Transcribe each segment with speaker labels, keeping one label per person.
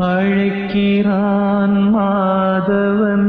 Speaker 1: அழைக்கிறான் மாதவன்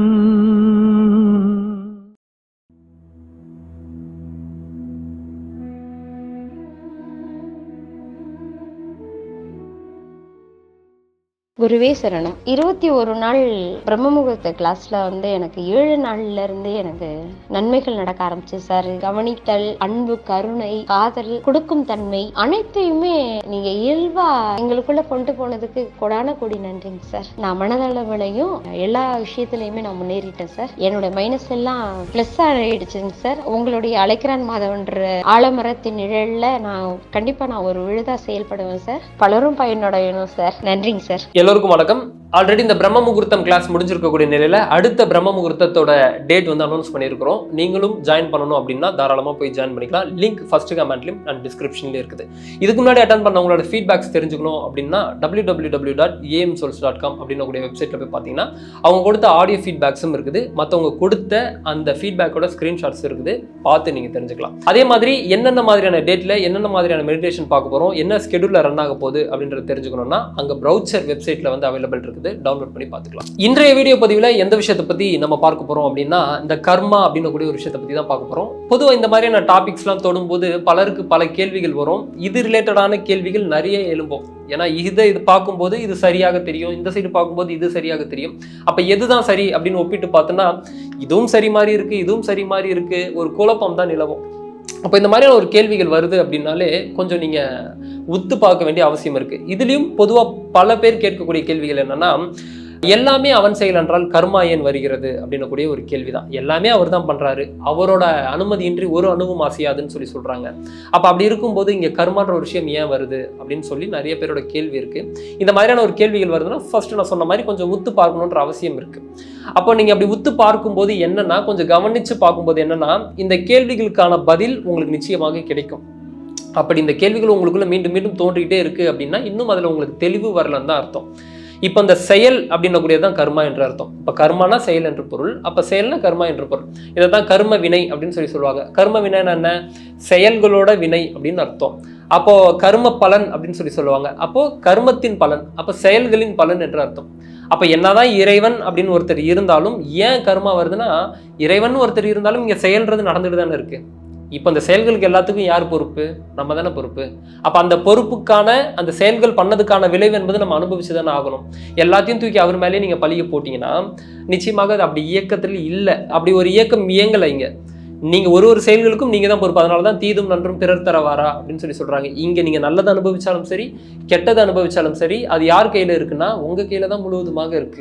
Speaker 2: குருவே சரணம் இருபத்தி ஒரு நாள் பிரம்ம முகூர்த்த கிளாஸ்ல வந்து எனக்கு ஏழு நாள்ல இருந்து எனக்கு நன்மைகள் நடக்க ஆரம்பிச்சு சார் கவனித்தல் அன்பு கருணை காதல் கொடுக்கும் தன்மை அனைத்தையுமே நீங்க இயல்பா எங்களுக்குள்ள கொண்டு போனதுக்கு கொடான கொடி நன்றிங்க சார் நான் மனதளவுலையும் எல்லா விஷயத்திலயுமே நான் முன்னேறிட்டேன் சார் என்னோட மைனஸ் எல்லாம் பிளஸ் ஆயிடுச்சுங்க சார் உங்களுடைய அழைக்கிறான் மாதவன்ற ஆலமரத்தின் நிழல்ல நான் கண்டிப்பா நான் ஒரு விழுதா செயல்படுவேன் சார் பலரும் பயனடையணும் சார் நன்றிங்க சார்
Speaker 3: எல்லோருக்கும் வணக்கம் ஆல்ரெடி இந்த பிரம்ம முகூர்த்தம் கிளாஸ் முடிஞ்சிருக்கக்கூடிய நிலையில அடுத்த பிரம்ம முகூர்த்தத்தோட டேட் வந்து அனௌன்ஸ் பண்ணியிருக்கிறோம் நீங்களும் ஜாயின் பண்ணணும் அப்படின்னா தாராளமா போய் ஜாயின் பண்ணிக்கலாம் லிங்க் ஃபர்ஸ்ட் கமெண்ட்லையும் அண்ட் டிஸ்கிரிப்ஷன்லேயும் இருக்குது இதுக்கு முன்னாடி அட்டன் பண்ணவங்களோட ஃபீட்பேக்ஸ் தெரிஞ்சுக்கணும் அப்படின்னா W W W dot AM souls dot com அப்படின்னு கூடிய வெப்சைட்டில் போய் பார்த்தீங்கன்னா அவங்க கொடுத்த ஆடியோ ஃபீட்பேக்ஸும் இருக்குது மற்றவங்க கொடுத்த அந்த ஃபீட்பேக்கோட ஸ்க்ரீன்ஷாட்ஸ் இருக்குது பார்த்து நீங்கள் தெரிஞ்சுக்கலாம் அதே மாதிரி என்னென்ன மாதிரியான டேட்டில் என்னென்ன மாதிரியான மெடிடேஷன் பார்க்க போகிறோம் என்ன ஸ்கெடியூலில் ரன் ஆக போகுது அப்படின்றத தெரிஞ்சுக்கணும்னா அங்கே ப்ரௌச்சர் வெப்சைட்டில் வந்து அவைலபிள் இருக்குது டவுன்லோட் பண்ணி பார்த்துக்கலாம் இன்றைய வீடியோ பதிவில் எந்த விஷயத்தை பற்றி நம்ம பார்க்க போகிறோம் அப்படின்னா இந்த கர்மா அப்படின்னு கூடிய ஒரு விஷயத்தை பற்றி தான் பார்க்க போகிறோம் பொதுவாக இந்த மாதிரியான டாபிக்ஸ்லாம் தொடும்போது பலருக்கு பல கேள்விகள் வரும் இது ரிலேட்டடான கேள்விகள் நிறைய எழும்பும் ஏன்னா இதை இது பார்க்கும்போது இது சரியாக தெரியும் இந்த சைடு பார்க்கும்போது இது சரியாக தெரியும் அப்போ எதுதான் சரி அப்படின்னு ஒப்பிட்டு பார்த்தோன்னா இதுவும் சரி மாதிரி இருக்கு இதுவும் சரி மாதிரி இருக்கு ஒரு குழப்பம் தான் நிலவும் அப்போ இந்த மாதிரியான ஒரு கேள்விகள் வருது அப்படின்னாலே கொஞ்சம் நீங்கள் உத்து பார்க்க வேண்டிய அவசியம் இருக்கு இதுலேயும் பொதுவாக பல பேர் கேட்கக்கூடிய கேள்விகள் என்னன்னா எல்லாமே அவன் செயல் என்றால் கர்மா ஏன் வருகிறது அப்படின்னக்கூடிய ஒரு கேள்விதான் எல்லாமே அவர் தான் பண்றாரு அவரோட அனுமதியின்றி ஒரு அணுவும் அசையாதுன்னு சொல்லி சொல்றாங்க அப்ப அப்படி இருக்கும்போது இங்க கர்மான்ற ஒரு விஷயம் ஏன் வருது அப்படின்னு சொல்லி நிறைய பேரோட கேள்வி இருக்கு இந்த மாதிரியான ஒரு கேள்விகள் வருதுன்னா ஃபர்ஸ்ட் நான் சொன்ன மாதிரி கொஞ்சம் உத்து பார்க்கணுன்ற அவசியம் இருக்கு அப்போ நீங்க அப்படி உத்து பார்க்கும்போது என்னன்னா கொஞ்சம் கவனிச்சு பார்க்கும்போது என்னன்னா இந்த கேள்விகளுக்கான பதில் உங்களுக்கு நிச்சயமாக கிடைக்கும் அப்படி இந்த கேள்விகள் உங்களுக்குள்ள மீண்டும் மீண்டும் தோன்றிக்கிட்டே இருக்கு அப்படின்னா இன்னும் அதுல உங்களுக்கு தெளிவு வரலன்னு தான் அர்த்தம் இப்போ இந்த செயல் அப்படின்னக்கூடியது தான் கர்மா என்று அர்த்தம் இப்போ கர்மானா செயல் என்று பொருள் அப்போ செயல்னா கர்மா என்று பொருள் இதை தான் கர்ம வினை அப்படின்னு சொல்லி சொல்லுவாங்க கர்ம வினைன்னா என்ன செயல்களோட வினை அப்படின்னு அர்த்தம் அப்போ கர்ம பலன் அப்படின்னு சொல்லி சொல்லுவாங்க அப்போ கர்மத்தின் பலன் அப்போ செயல்களின் பலன் என்று அர்த்தம் அப்போ என்னதான் இறைவன் அப்படின்னு ஒருத்தர் இருந்தாலும் ஏன் கர்மா வருதுன்னா இறைவன் ஒருத்தர் இருந்தாலும் இங்கே செயல்ன்றது நடந்துட்டு தானே இருக்கு இப்போ இந்த செயல்களுக்கு எல்லாத்துக்கும் யார் பொறுப்பு நம்ம தானே பொறுப்பு அப்போ அந்த பொறுப்புக்கான அந்த செயல்கள் பண்ணதுக்கான விளைவு என்பது நம்ம அனுபவிச்சு தானே ஆகணும் எல்லாத்தையும் தூக்கி அவர் மேலேயே நீங்கள் பழிய போட்டிங்கன்னா நிச்சயமாக அது அப்படி இயக்கத்தில் இல்லை அப்படி ஒரு இயக்கம் இயங்கலை இங்கே நீங்க ஒரு ஒரு செயல்களுக்கும் நீங்க தான் பொறுப்பு அதனால தான் தீதும் நன்றும் பிறர் தரவாரா அப்படின்னு சொல்லி சொல்றாங்க இங்க நீங்க நல்லது அனுபவிச்சாலும் சரி கெட்டது அனுபவிச்சாலும் சரி அது யார் கையில இருக்குன்னா உங்க கையில தான் முழுவதுமாக இருக்கு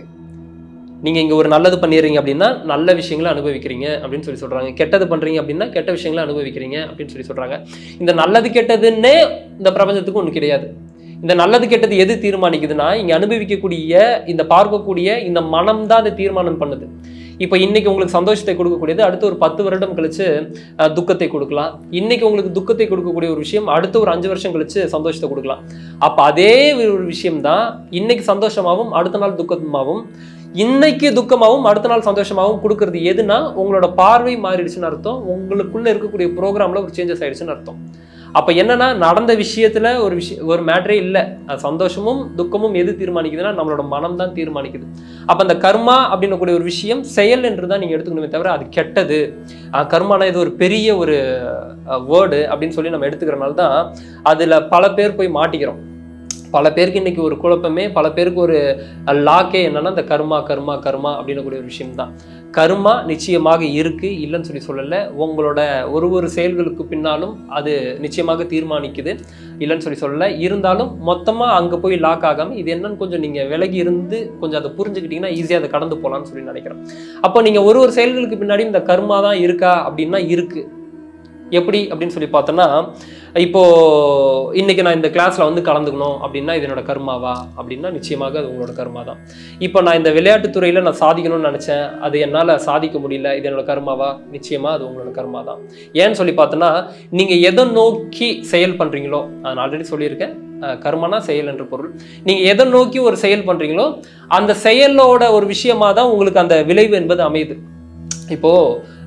Speaker 3: நீங்க இங்க ஒரு நல்லது பண்ணிடுறீங்க அப்படின்னா நல்ல விஷயங்களை அனுபவிக்கிறீங்க அப்படின்னு சொல்லி சொல்றாங்க கெட்டது பண்றீங்க அப்படின்னா கெட்ட விஷயங்களை அனுபவிக்கிறீங்க அப்படின்னு சொல்லி சொல்றாங்க இந்த நல்லது கெட்டதுன்னே இந்த பிரபஞ்சத்துக்கு ஒண்ணு கிடையாது இந்த நல்லது கெட்டது எது தீர்மானிக்குதுன்னா இங்க அனுபவிக்கக்கூடிய இந்த பார்க்கக்கூடிய இந்த மனம் தான் அதை தீர்மானம் பண்ணுது இப்போ இன்னைக்கு உங்களுக்கு சந்தோஷத்தை கொடுக்கக்கூடியது அடுத்து ஒரு பத்து வருடம் கழிச்சு அஹ், துக்கத்தை கொடுக்கலாம் இன்னைக்கு உங்களுக்கு துக்கத்தை கொடுக்கக்கூடிய ஒரு விஷயம் அடுத்து ஒரு அஞ்சு வருஷம் கழிச்சு சந்தோஷத்தை கொடுக்கலாம் அப்ப அதே ஒரு விஷயம் தான் இன்னைக்கு சந்தோஷமாகவும் அடுத்த நாள் துக்கமாகவும் இன்னைக்கு துக்கமாகவும் அடுத்த நாள் சந்தோஷமாகவும் கொடுக்கறது எதுனா உங்களோட பார்வை மாறிடுச்சுன்னு அர்த்தம் உங்களுக்குள்ள இருக்கக்கூடிய ப்ரோக்ராம்ல ஒரு சேஞ்சஸ் ஆயிடுச்சுன்னு அர்த்தம் அப்ப என்னன்னா நடந்த விஷயத்துல ஒரு விஷயம் ஒரு மேட்ரே இல்லை அது சந்தோஷமும் துக்கமும் எது தீர்மானிக்குதுன்னா நம்மளோட மனம் தான் தீர்மானிக்குது அப்ப அந்த கர்மா அப்படின்னக்கூடிய ஒரு விஷயம் செயல் என்று தான் நீங்க எடுத்துக்கணுமே தவிர அது கெட்டது அஹ் கர்மானா இது ஒரு பெரிய ஒரு வேர்டு அப்படின்னு சொல்லி நம்ம எடுத்துக்கிறனால தான் அதுல பல பேர் போய் மாட்டிக்கிறோம் பல பேருக்கு இன்னைக்கு ஒரு குழப்பமே பல பேருக்கு ஒரு லாக்கே என்னன்னா இந்த கர்மா கர்மா கர்மா அப்படின்னக்கூடிய ஒரு விஷயம் தான் கர்மா நிச்சயமாக இருக்கு இல்லைன்னு சொல்லி சொல்லலை உங்களோட ஒரு ஒரு செயல்களுக்கு பின்னாலும் அது நிச்சயமாக தீர்மானிக்குது இல்லைன்னு சொல்லி சொல்லலை இருந்தாலும் மொத்தமாக அங்கே போய் லாக் ஆகாமல் இது என்னன்னு கொஞ்சம் நீங்கள் விலகி இருந்து கொஞ்சம் அதை புரிஞ்சுக்கிட்டீங்கன்னா ஈஸியாக அதை கடந்து போகலான்னு சொல்லி நினைக்கிறேன் அப்போ நீங்கள் ஒரு ஒரு செயல்களுக்கு பின்னாடி இந்த கர்மா தான் இருக்கா அப்படின்னா இருக்கு எப்படி அப்படின்னு சொல்லி பார்த்தோன்னா இப்போ இன்னைக்கு நான் இந்த கிளாஸ்ல வந்து கலந்துக்கணும் அப்படின்னா இது என்னோட கர்மாவா அப்படின்னா நிச்சயமாக அது உங்களோட கர்மா தான் இப்போ நான் இந்த விளையாட்டுத் துறையில நான் சாதிக்கணும்னு நினைச்சேன் அது என்னால் சாதிக்க முடியல இது என்னோட கர்மாவா நிச்சயமா அது உங்களோட கர்மா தான் ஏன்னு சொல்லி பார்த்தோன்னா நீங்க எதை நோக்கி செயல் பண்றீங்களோ நான் ஆல்ரெடி சொல்லியிருக்கேன் அஹ், கர்மனா செயல் என்று பொருள் நீங்க எதை நோக்கி ஒரு செயல் பண்றீங்களோ அந்த செயலோட ஒரு விஷயமா தான் உங்களுக்கு அந்த விளைவு என்பது அமையுது இப்போ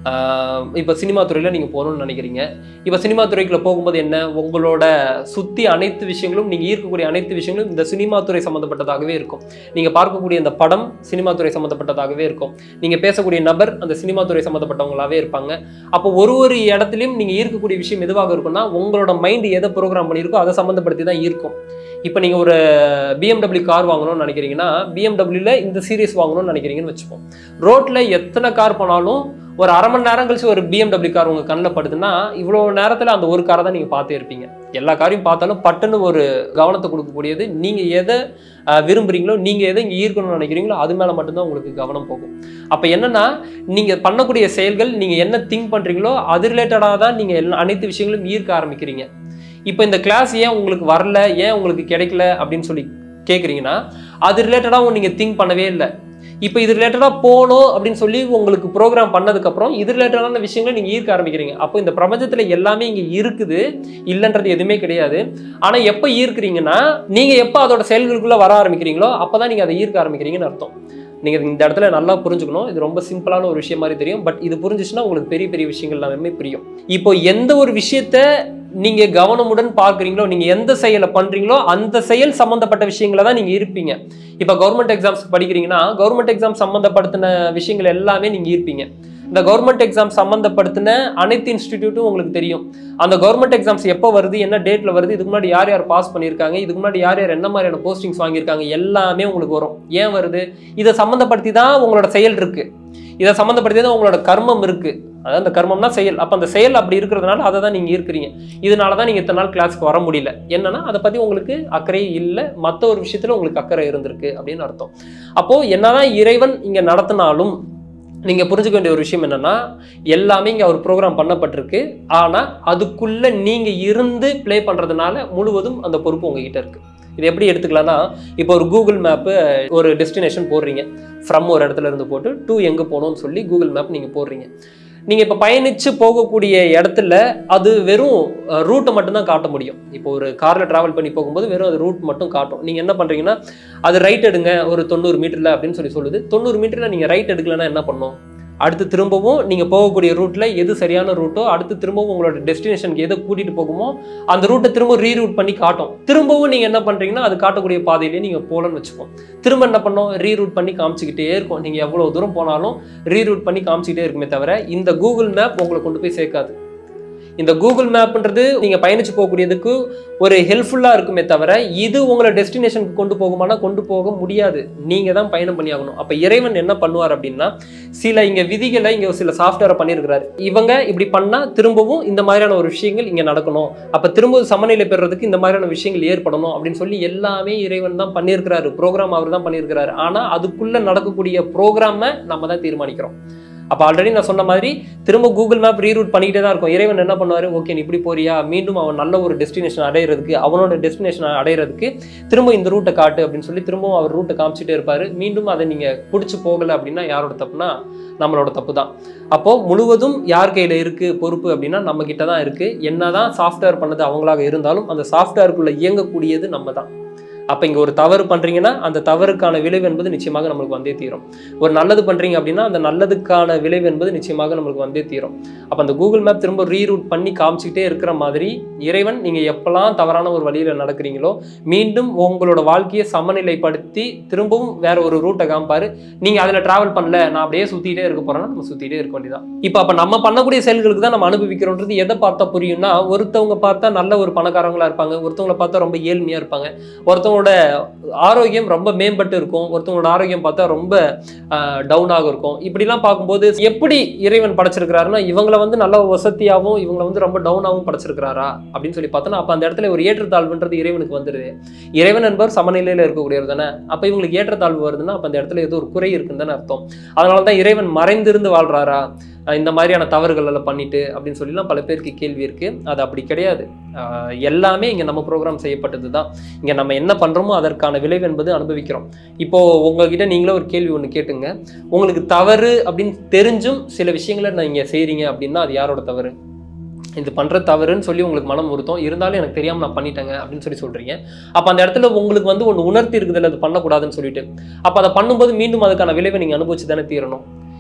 Speaker 3: இப்போ சினிமா துறையில் நீங்கள் போகணும்னு நினைக்கிறீங்க இப்போ சினிமா துறைக்குள்ள போகும்போது என்ன உங்களோட சுற்றி அனைத்து விஷயங்களும் நீங்கள் ஈர்க்கக்கூடிய அனைத்து விஷயங்களும் இந்த சினிமா துறை சம்மந்தப்பட்டதாகவே இருக்கும் நீங்கள் பார்க்கக்கூடிய இந்த படம் சினிமா துறை சம்மந்தப்பட்டதாகவே இருக்கும் நீங்கள் பேசக்கூடிய நபர் அந்த சினிமா துறை சம்மந்தப்பட்டவங்களாவே இருப்பாங்க அப்போ ஒரு ஒரு இடத்துலையும் நீங்கள் ஈர்க்கக்கூடிய விஷயம் எதுவாக இருக்கும்னா உங்களோட மைண்ட் எதை ப்ரோக்ராம் பண்ணியிருக்கோ அதை சம்மந்தப்படுத்தி தான் ஈர்க்கும் இப்போ நீங்கள் ஒரு பிஎம்டபிள்யூ கார் வாங்கணும்னு நினைக்கிறீங்கன்னா பிஎம்டபிள்யூல இந்த சீரிஸ் வாங்கணும்னு நினைக்கிறீங்கன்னு வச்சுப்போம் ரோட்ல எத்தனை கார் போனாலும் ஒரு அரை மணி நேரம் கழிச்சு ஒரு பிஎம்டபிள்யூ கார் உங்க கண்ணில் படுதுன்னா இவ்வளோ நேரத்தில் அந்த ஒரு காரை தான் நீங்கள் பார்த்தே இருப்பீங்க எல்லா காரையும் பார்த்தாலும் பட்டுன்னு ஒரு கவனத்தை கொடுக்கக்கூடியது நீங்கள் எதை அஹ், விரும்புறீங்களோ நீங்கள் எதை இங்கே ஈர்க்கணும்னு நினைக்கிறீங்களோ அது மேலே மட்டும்தான் உங்களுக்கு கவனம் போகும் அப்போ என்னன்னா நீங்கள் பண்ணக்கூடிய செயல்கள் நீங்கள் என்ன திங்க் பண்ணுறீங்களோ அது ரிலேட்டடாக தான் நீங்கள் எல்லா அனைத்து விஷயங்களும் ஈர்க்க ஆரம்பிக்கிறீங்க இப்போ இந்த கிளாஸ் ஏன் உங்களுக்கு வரல ஏன் உங்களுக்கு கிடைக்கல அப்படின்னு சொல்லி கேட்குறீங்கன்னா அது ரிலேட்டடாக நீங்கள் திங்க் பண்ணவே இல்லை இப்போ இது ரிலேட்டடாக போகணும் அப்படின்னு சொல்லி உங்களுக்கு ப்ரோக்ராம் பண்ணதுக்கப்புறம் இது ரிலேட்டடான விஷயங்களை நீங்கள் ஈர்க்க ஆரம்பிக்கிறீங்க அப்போ இந்த பிரபஞ்சத்தில் எல்லாமே இங்கே இருக்குது இல்லைன்றது எதுவுமே கிடையாது ஆனால் எப்போ ஈர்க்கிறீங்கன்னா நீங்கள் எப்போ அதோட செயல்களுக்குள்ளே வர ஆரம்பிக்கிறீங்களோ அப்போ தான் நீங்கள் அதை ஈர்க்க ஆரம்பிக்கிறீங்கன்னு அர்த்தம் நீங்கள் இந்த இடத்துல நல்லா புரிஞ்சுக்கணும் இது ரொம்ப சிம்பிளான ஒரு விஷயம் மாதிரி தெரியும் பட் இது புரிஞ்சுச்சுன்னா உங்களுக்கு பெரிய பெரிய விஷயங்கள் எல்லாமே புரியும் இப்போ எந்த ஒரு விஷயத்த நீங்க கவனமுடன் பார்க்குறீங்களோ நீங்க எந்த செயலை பண்றீங்களோ அந்த செயல் சம்பந்தப்பட்ட விஷயங்களை தான் நீங்க இருப்பீங்க இப்போ கவர்மெண்ட் எக்ஸாம்ஸ் படிக்கிறீங்கன்னா கவர்மெண்ட் எக்ஸாம் சம்பந்தப்படுத்தின விஷயங்கள் எல்லாமே நீங்க இருப்பீங்க இந்த கவர்மெண்ட் எக்ஸாம் சம்மந்தப்படுத்தின அனைத்து இன்ஸ்டிடியூட்டும் உங்களுக்கு தெரியும் அந்த கவர்மெண்ட் எக்ஸாம்ஸ் எப்போ வருது என்ன டேட்ல வருது இதுக்கு முன்னாடி யார் யார் பாஸ் பண்ணியிருக்காங்க இதுக்கு முன்னாடி யார் யார் என்ன மாதிரியான போஸ்டிங்ஸ் வாங்கியிருக்காங்க எல்லாமே உங்களுக்கு வரும் ஏன் வருது இதை சம்மந்தப்படுத்தி தான் உங்களோட செயல் இருக்கு இதை சம்மந்தப்படுத்தி தான் உங்களோட கர்மம் இருக்கு அதாவது அந்த கர்மம்னா செயல் அப்போ அந்த செயல் அப்படி இருக்கிறதுனால அதை தான் நீங்கள் இருக்கிறீங்க இதனால தான் நீங்கள் இத்தனை நாள் கிளாஸ்க்கு வர முடியல என்னன்னா அதை பற்றி உங்களுக்கு அக்கறையே இல்லை மற்ற ஒரு விஷயத்தில் உங்களுக்கு அக்கறை இருந்திருக்கு அப்படின்னு அர்த்தம் அப்போது என்னதான் இறைவன் இங்கே நடத்தினாலும் நீங்கள் புரிஞ்சுக்க வேண்டிய ஒரு விஷயம் என்னன்னா எல்லாமே இங்கே அவர் ப்ரோக்ராம் பண்ணப்பட்டிருக்கு ஆனால் அதுக்குள்ளே நீங்கள் இருந்து ப்ளே பண்ணுறதுனால முழுவதும் அந்த பொறுப்பு உங்ககிட்ட இருக்கு இது எப்படி எடுத்துக்கலாம்னா இப்போ ஒரு கூகுள் மேப்பு ஒரு டெஸ்டினேஷன் போடுறீங்க ஃப்ரம் ஒரு இடத்துல இருந்து போட்டு டூ எங்கே போகணும்னு சொல்லி கூகுள் மேப் நீங்கள் போடுறீங்க நீங்கள் இப்போ பயணித்து போகக்கூடிய இடத்துல அது வெறும் ரூட்டை மட்டும்தான் காட்ட முடியும் இப்போ ஒரு காரில் ட்ராவல் பண்ணி போகும்போது வெறும் அது ரூட் மட்டும் காட்டும் நீங்கள் என்ன பண்ணுறீங்கன்னா அது ரைட் எடுங்க ஒரு தொண்ணூறு மீட்டரில் அப்படின்னு சொல்லி சொல்லுது தொண்ணூறு மீட்டரில் நீங்கள் ரைட் எடுக்கலைன்னா என்ன பண்ணும் அடுத்து திரும்பவும் நீங்கள் போகக்கூடிய ரூட்டில் எது சரியான ரூட்டோ அடுத்து திரும்பவும் உங்களோட டெஸ்டினேஷனுக்கு எதை கூட்டிகிட்டு போகுமோ அந்த ரூட்டை திரும்ப ரீரூட் பண்ணி காட்டும் திரும்பவும் நீங்கள் என்ன பண்ணுறீங்கன்னா அது காட்டக்கூடிய பாதையிலேயே நீங்கள் போகலன்னு வச்சுப்போம் திரும்ப என்ன பண்ணோம் ரீரூட் பண்ணி காமிச்சிக்கிட்டே இருக்கும் நீங்கள் எவ்வளோ தூரம் போனாலும் ரீரூட் பண்ணி காமிச்சிக்கிட்டே இருக்குமே தவிர இந்த கூகுள் மேப் உங்களை கொண்டு போய் சேர்க்காது இந்த கூகுள் மேப்ன்றது நீங்கள் பயணிச்சு போகக்கூடியதுக்கு ஒரு ஹெல்ப்ஃபுல்லாக இருக்குமே தவிர இது உங்களை டெஸ்டினேஷனுக்கு கொண்டு போகுமானா கொண்டு போக முடியாது நீங்கள் தான் பயணம் பண்ணி ஆகணும் அப்போ இறைவன் என்ன பண்ணுவார் அப்படின்னா சில இங்கே விதிகளை இங்கே சில சாஃப்ட்வேரை பண்ணியிருக்கிறாரு இவங்க இப்படி பண்ணால் திரும்பவும் இந்த மாதிரியான ஒரு விஷயங்கள் இங்கே நடக்கணும் அப்போ திரும்பவும் சமநிலை பெறுறதுக்கு இந்த மாதிரியான விஷயங்கள் ஏற்படணும் அப்படின்னு சொல்லி எல்லாமே இறைவன் தான் பண்ணியிருக்கிறாரு ப்ரோக்ராம் அவர் தான் பண்ணியிருக்கிறாரு ஆனால் அதுக்குள்ளே நடக்கக்கூடிய ப்ரோக்ராமை நம்ம தான் தீர்மானிக்கிறோம் அப்போ ஆல்ரெடி நான் சொன்ன மாதிரி திரும்ப கூகுள் மேப் ரீரூட் பண்ணிக்கிட்டே தான் இருக்கும் இறைவன் என்ன பண்ணுவார் ஓகே நீ இப்படி போறியா மீண்டும் அவன் நல்ல ஒரு டெஸ்டினேஷன் அடையிறதுக்கு அவனோட டெஸ்டினேஷன் அடையிறதுக்கு திரும்ப இந்த ரூட்டை காட்டு அப்படின்னு சொல்லி திரும்பவும் அவர் ரூட்டை காமிச்சிட்டே இருப்பார் மீண்டும் அதை நீங்கள் பிடிச்சி போகலை அப்படின்னா யாரோட தப்புனா நம்மளோட தப்பு தான் அப்போது முழுவதும் யார் கையில் இருக்குது பொறுப்பு அப்படின்னா நம்ம கிட்ட தான் இருக்குது என்னதான் சாஃப்ட்வேர் பண்ணது அவங்களாக இருந்தாலும் அந்த சாஃப்ட்வேருக்குள்ளே இயங்கக்கூடியது நம்ம தான் அப்போ இங்கே ஒரு தவறு பண்ணுறீங்கன்னா அந்த தவறுக்கான விளைவு என்பது நிச்சயமாக நம்மளுக்கு வந்தே தீரும் ஒரு நல்லது பண்ணுறீங்க அப்படின்னா அந்த நல்லதுக்கான விளைவு என்பது நிச்சயமாக நம்மளுக்கு வந்தே தீரும் அப்போ அந்த கூகுள் மேப் திரும்ப ரீரூட் பண்ணி காமிச்சிக்கிட்டே இருக்கிற மாதிரி இறைவன் நீங்கள் எப்போல்லாம் தவறான ஒரு வழியில் நடக்கிறீங்களோ மீண்டும் உங்களோட வாழ்க்கையை சமநிலைப்படுத்தி திரும்பவும் வேற ஒரு ரூட்டை காமிப்பாரு நீங்கள் அதில் ட்ராவல் பண்ணல நான் அப்படியே சுற்றிட்டே இருக்க போகிறேன்னா நம்ம சுற்றிட்டே இருக்க வேண்டியதான் இப்போ அப்போ நம்ம பண்ணக்கூடிய செயல்களுக்கு தான் நம்ம அனுபவிக்கிறோன்றது எதை பார்த்தா புரியும்னா ஒருத்தவங்க பார்த்தா நல்ல ஒரு பணக்காரங்களா இருப்பாங்க ஒருத்தவங்களை பார்த்தா ரொம்ப ஏழ்மையாக இருப்பாங்க ஒருத்தவங்களோட ஆரோக்கியம் ரொம்ப மேம்பட்டு இருக்கும் ஒருத்தவங்களோட ஆரோக்கியம் பார்த்தா ரொம்ப டவுனாக இருக்கும் இப்படிலாம் பார்க்கும்போது எப்படி இறைவன் படைச்சிருக்கிறாருன்னா இவங்களை வந்து நல்ல வசதியாகவும் இவங்களை வந்து ரொம்ப டவுனாகவும் படைச்சிருக்கிறாரா அப்படின்னு சொல்லி பார்த்தோன்னா அப்போ அந்த இடத்துல ஒரு ஏற்றத்தாழ்வுன்றது இறைவனுக்கு வந்துடுது இறைவன் என்பவர் சமநிலையில் இருக்கக்கூடியவர் தானே அப்போ இவங்களுக்கு ஏற்றத்தாழ்வு வருதுன்னா அப்போ அந்த இடத்துல ஏதோ ஒரு குறை இருக்குன்னு தானே அர்த்தம் அதனால தான் இறைவன் மறைந்திருந்து வாழ்றாரா அஹ் இந்த மாதிரியான தவறுகள் எல்லாம் பண்ணிட்டு அப்படின்னு சொல்லிலாம் பல பேருக்கு கேள்வி இருக்கு அது அப்படி கிடையாது அஹ் எல்லாமே இங்கே நம்ம ப்ரோக்ராம் செய்யப்பட்டது தான் இங்கே நம்ம என்ன பண்ணுறோமோ அதற்கான விளைவு என்பது அனுபவிக்கிறோம் இப்போ உங்ககிட்ட நீங்களே ஒரு கேள்வி ஒன்று கேட்டுங்க உங்களுக்கு தவறு அப்படின்னு தெரிஞ்சும் சில விஷயங்களை நீங்கள் செய்கிறீங்க அப்படின்னா அது யாரோட தவறு இது பண்ணுற தவறுன்னு சொல்லி உங்களுக்கு மனம் உறுத்தம் இருந்தாலும் எனக்கு தெரியாமல் நான் பண்ணிட்டேங்க அப்படின்னு சொல்லி சொல்கிறீங்க அப்போ அந்த இடத்துல உங்களுக்கு வந்து ஒன்று உணர்த்தி இருக்குதுல்ல அது பண்ணக்கூடாதுன்னு சொல்லிட்டு அப்போ அதை பண்ணும்போது மீண்டும் அதுக்கான விளைவை நீங்கள் அனுபவிச்சு தானே தீரணும்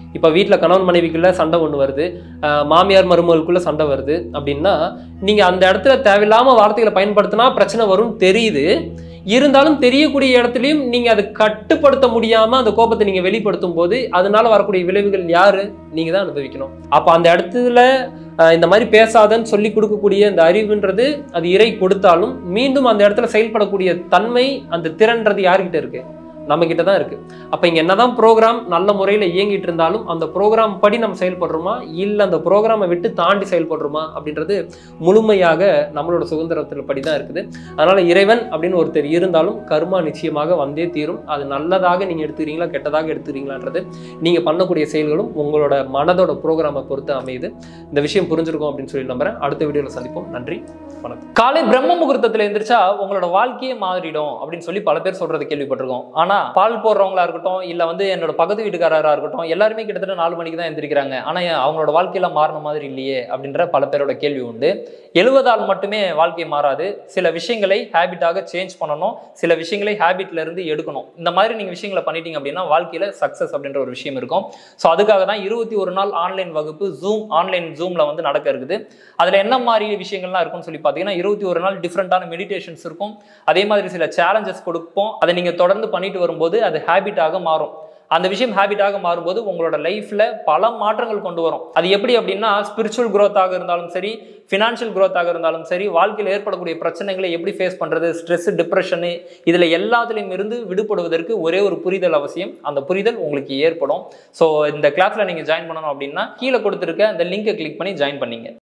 Speaker 3: இப்போ வீட்டில் கணவன் மனைவிக்குள்ள சண்டை ஒன்று வருது ஆஹ் மாமியார் மருமகளுக்குள்ள சண்டை வருது அப்படின்னா நீங்கள் அந்த இடத்துல தேவையில்லாமல் வார்த்தைகளை பயன்படுத்தினா பிரச்சனை வரும்னு தெரியுது இருந்தாலும் தெரியக்கூடிய இடத்துலையும் நீங்கள் அதை கட்டுப்படுத்த முடியாமல் அந்த கோபத்தை நீங்கள் வெளிப்படுத்தும் போது அதனால வரக்கூடிய விளைவுகள் யாரு நீங்கள் தான் அனுபவிக்கணும் அப்போ அந்த இடத்துல ஆஹ் இந்த மாதிரி பேசாதன்னு சொல்லி கொடுக்கக்கூடிய அந்த அறிவுன்றது அது இறை கொடுத்தாலும் மீண்டும் அந்த இடத்துல செயல்படக்கூடிய தன்மை அந்த திறன்றது யார்கிட்ட இருக்கு நம்ம கிட்ட தான் இருக்கு அப்ப இங்க என்னதான் ப்ரோக்ராம் நல்ல முறையில இயங்கிட்டு இருந்தாலும் அந்த ப்ரோக்ராம் படி நம்ம செயல்படுறோமா இல்ல அந்த ப்ரோக்ராமை விட்டு தாண்டி செயல்படுறோமா அப்படின்றது முழுமையாக நம்மளோட சுதந்திரத்தில் படி தான் இருக்குது அதனால இறைவன் அப்படின்னு ஒருத்தர் இருந்தாலும் கர்மா நிச்சயமாக வந்தே தீரும் அது நல்லதாக நீங்க எடுத்துக்கிறீங்களா கெட்டதாக எடுத்துக்கிறீங்களான்றது நீங்க பண்ணக்கூடிய செயல்களும் உங்களோட மனதோட ப்ரோக்ராமை பொறுத்து அமையுது இந்த விஷயம் புரிஞ்சிருக்கும் அப்படின்னு சொல்லி நம்புறேன் அடுத்த வீடியோல சந்திப்போம் நன்றி வணக்கம் காலை பிரம்ம முகூர்த்தத்துல எந்திரிச்சா உங்களோட வாழ்க்கையே மாறிடும் அப்படின்னு சொல்லி பல பேர் சொல்றது கேள்விப்பட்டிருக்கோம் ஆனா பால் போடுறவங்களா இருக்கட்டும் இல்ல வந்து என்னோட பக்கத்து வீட்டுக்காரரா இருக்கட்டும் எல்லாருமே கிட்டத்தட்ட நாலு மணிக்கு தான் எந்திரிக்கிறாங்க ஆனா ஏன் அவங்களோட வாழ்க்கையில மாறின மாதிரி இல்லையே அப்படின்ற பல பேரோட கேள்வி உண்டு எழுவதால் மட்டுமே வாழ்க்கை மாறாது சில விஷயங்களை ஹேபிட்டாக சேஞ்ச் பண்ணணும் சில விஷயங்களை ஹேபிட்ல இருந்து எடுக்கணும் இந்த மாதிரி நீங்க விஷயங்களை பண்ணிட்டீங்க அப்படின்னா வாழ்க்கையில சக்சஸ் அப்படின்ற ஒரு விஷயம் இருக்கும் ஸோ அதுக்காக தான் இருபத்தி ஒரு நாள் ஆன்லைன் வகுப்பு ஜூம் ஆன்லைன் ஜூம்ல வந்து நடக்க இருக்குது அதுல என்ன மாதிரி விஷயங்கள்லாம் இருக்கும்னு சொல்லி பார்த்தீங்கன்னா இருபத்தி ஒரு நாள் டிஃப்ரெண்டான மெடிடேஷன்ஸ் இருக்கும் அதே மாதிரி சில சேலஞ்சஸ் கொடுப்போம் அதை நீங்க தொடர்ந்து பண்ணிட்டு வரும்போது அது ஹேபிட்டாக மாறும் அந்த விஷயம் ஹேபிட்டாக மாறும்போது உங்களோட லைஃப்ல பல மாற்றங்கள் கொண்டு வரும் அது எப்படி அப்படின்னா ஸ்பிரிச்சுவல் growth-ஆக இருந்தாலும் சரி ஃபினான்ஷியல் growth-ஆக இருந்தாலும் சரி வாழ்க்கையில் ஏற்படக்கூடிய பிரச்சனைகளை எப்படி ஃபேஸ் பண்றது ஸ்ட்ரெஸ் டிப்ரெஷனு இதுல எல்லாத்துலேயும் இருந்து விடுபடுவதற்கு ஒரே ஒரு புரிதல் அவசியம் அந்த புரிதல் உங்களுக்கு ஏற்படும் ஸோ இந்த கிளாஸ்ல நீங்க ஜாயின் பண்ணணும் அப்படின்னா கீழே கொடுத்துருக்க அந்த லிங்கை கிளிக் பண்ணி ஜாயின் பண்ணீங்க